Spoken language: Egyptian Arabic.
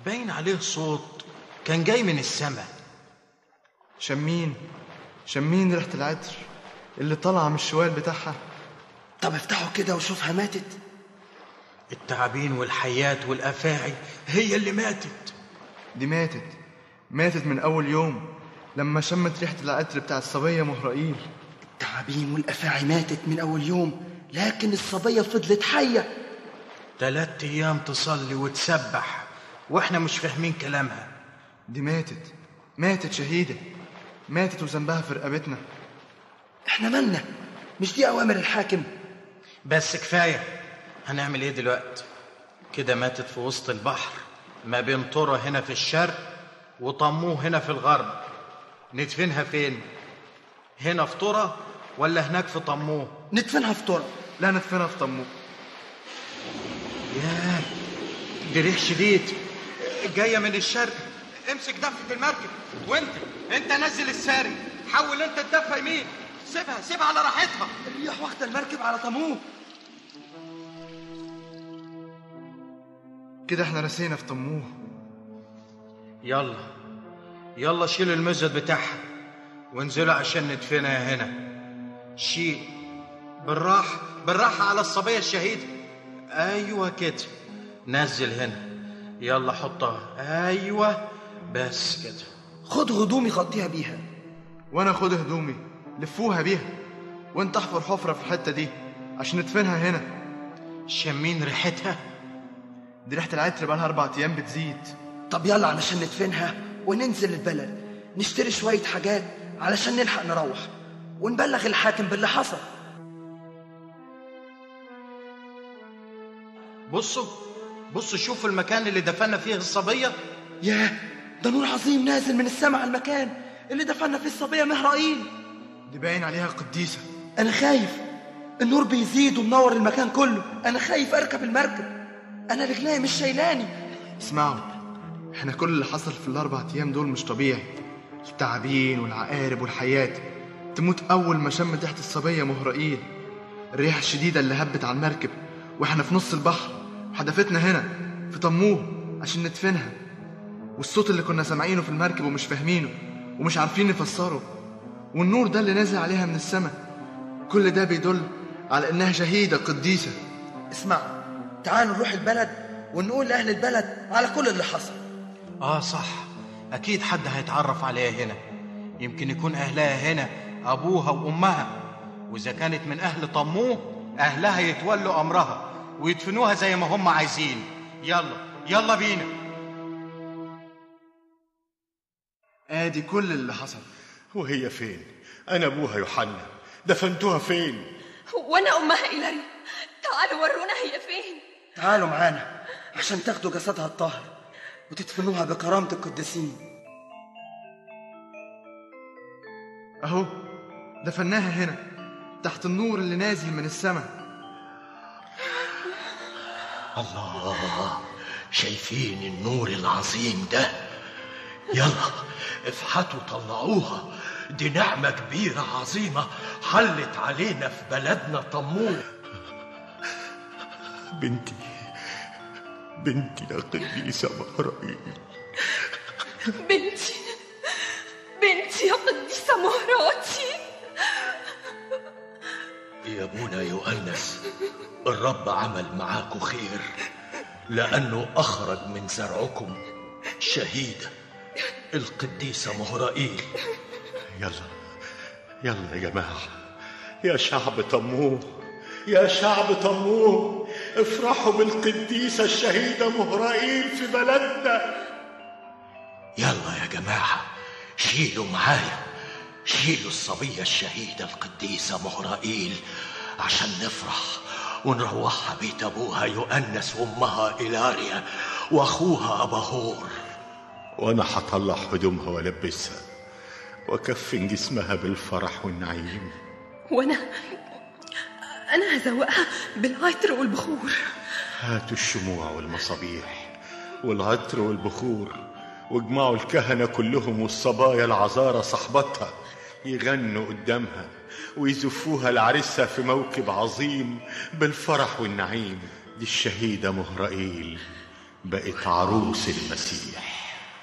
باين عليه صوت كان جاي من السماء شمين شمين ريحة العطر اللي طالعة من الشوال بتاعها طب افتحوا كده وشوفها ماتت التعابين والحيات والافاعي هي اللي ماتت دي ماتت ماتت من أول يوم لما شمت ريحة العطر بتاع الصبية مهرائيل التعابين والافاعي ماتت من اول يوم لكن الصبيه فضلت حيه تلات ايام تصلي وتسبح واحنا مش فاهمين كلامها دي ماتت ماتت شهيدة ماتت وذنبها في رقبتنا احنا مالنا مش دي اوامر الحاكم بس كفايه هنعمل ايه دلوقتي كده ماتت في وسط البحر ما بين طرة هنا في الشرق وطموه هنا في الغرب ندفنها فين هنا في طرة ولا هناك في طموه ندفنها في تراب لا ندفنها في طموح ياه دي ريح شديد جايه من الشرق امسك دفة المركب وانت انت نزل الساري حاول انت الدفة يمين سيبها سيبها على راحتها الريح واخده المركب على طموه كده احنا رسينا في طموح يلا يلا شيلوا المزد بتاعها وانزلوا عشان ندفنها هنا شيل بالراحة بالراحة على الصبية الشهيدة أيوة كده نزل هنا يلا حطها أيوة بس كده خد هدومي غطيها بيها وانا خد هدومي لفوها بيها وانت احفر حفرة في الحتة دي عشان ندفنها هنا شامين ريحتها دي ريحة العطر بقالها أربع أيام بتزيد طب يلا علشان ندفنها وننزل البلد نشتري شويه حاجات علشان نلحق نروح ونبلغ الحاكم باللي حصل بصوا بصوا شوفوا المكان اللي دفنا فيه الصبية ياه ده نور عظيم نازل من السماء على المكان اللي دفنا فيه الصبيه مهرائيل دي باين عليها قديسة انا خايف النور بيزيد ومنور المكان كله انا خايف اركب المركب انا رجلي مش شايلاني اسمعوا احنا كل اللي حصل في الأربع أيام دول مش طبيعي التعابين والعقارب والحيات تموت أول ما شمت ريحة الصبية مهرائيل الريحة الشديدة اللي هبت على المركب واحنا في نص البحر وحدفتنا هنا في طموه عشان ندفنها والصوت اللي كنا سامعينه في المركب ومش فاهمينه ومش عارفين نفسره والنور ده اللي نازل عليها من السماء كل ده بيدل على انها شهيدة قديسة اسمع تعالوا نروح البلد ونقول لأهل البلد على كل اللي حصل آه صح أكيد حد هيتعرف عليها هنا يمكن يكون أهلها هنا أبوها وأمها وإذا كانت من أهل طموه أهلها يتولوا أمرها ويدفنوها زي ما هم عايزين يلا يلا بينا ادي كل اللي حصل وهي فين انا ابوها يوحنا دفنتوها فين وانا امها إيلاري تعالوا ورونا هي فين تعالوا معانا عشان تاخدوا جسدها الطاهر وتدفنوها بكرامة القديسين اهو دفناها هنا تحت النور اللي نازل من السماء الله شايفين النور العظيم ده يلا افحتوا طلعوها دي نعمة كبيرة عظيمة حلت علينا في بلدنا طموح بنتي بنتي يا قديسة مهرائيل بنتي بنتي يا قديسة مهراتي يا ابونا يؤنس الرب عمل معاكم خير لأنه أخرج من زرعكم شهيدة القديسة مهرائيل يلا يلا يا جماعة يا شعب طموه يا شعب طموه افرحوا بالقديسة الشهيدة مهرائيل في بلدنا يلا يا جماعة شيلوا معايا شيلوا الصبية الشهيدة القديسة مهرائيل عشان نفرح ونروحها بيت أبوها يؤنس وأمها إلاريا وأخوها أباهور وانا هطلع هدومها والبسها واكفن جسمها بالفرح والنعيم وانا انا هزوقها بالعطر والبخور هاتوا الشموع والمصابيح والعطر والبخور واجمعوا الكهنة كلهم والصبايا العذارى صحبتها يغنوا قدامها ويزفوها لعرسها في موكب عظيم بالفرح والنعيم دي الشهيدة مهرائيل بقت عروس المسيح